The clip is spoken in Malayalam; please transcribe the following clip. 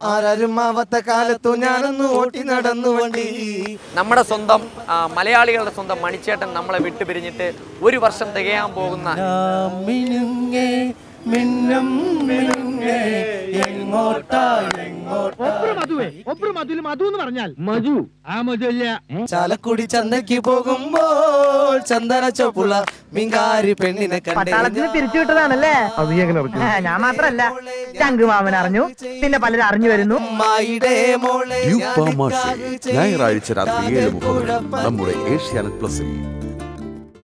ആരാരും ആവാത്ത കാലത്തു ഞാനൊന്ന് ഓട്ടി നടന്നു വണ്ടി നമ്മുടെ സ്വന്തം ആ, മലയാളികളുടെ സ്വന്തം മണിച്ചേട്ടൻ നമ്മളെ വിട്ടുപിരിഞ്ഞിട്ട് ഒരു വർഷം തികയാൻ പോകുന്ന മിനുങ്ങേ മിന്നും മിനുങ്ങേ എങ്ങോട്ടാ എങ്ങോട്ടാ ഒബ്രു മധുല് മധു എന്ന് പറഞ്ഞാൽ മധു ആ മധു അല്ല ചാലക്കുടി ചന്തയ്ക്ക് പോകുമ്പോൾ ചന്ദന ചോപ്പുള്ള മിങ്കാരി പെണ്ണിനെ കണ്ടേ പട്ടാളത്തിന് പിരിച്ചുവിട്ടതാണല്ലേ ആ, ഞാൻ മാത്രല്ല ശംഖുമാമൻ അറിഞ്ഞു പിന്നെ പലരും അറിഞ്ഞു വരുന്നു അമ്മായിടെ മോളെ യു പാമാഷെ ഞായറാഴ്ച രാത്രി ഏഴ് മുപ്പത് നമ്മുടെ ഏഷ്യാനെറ്റ് പ്ലസിൽ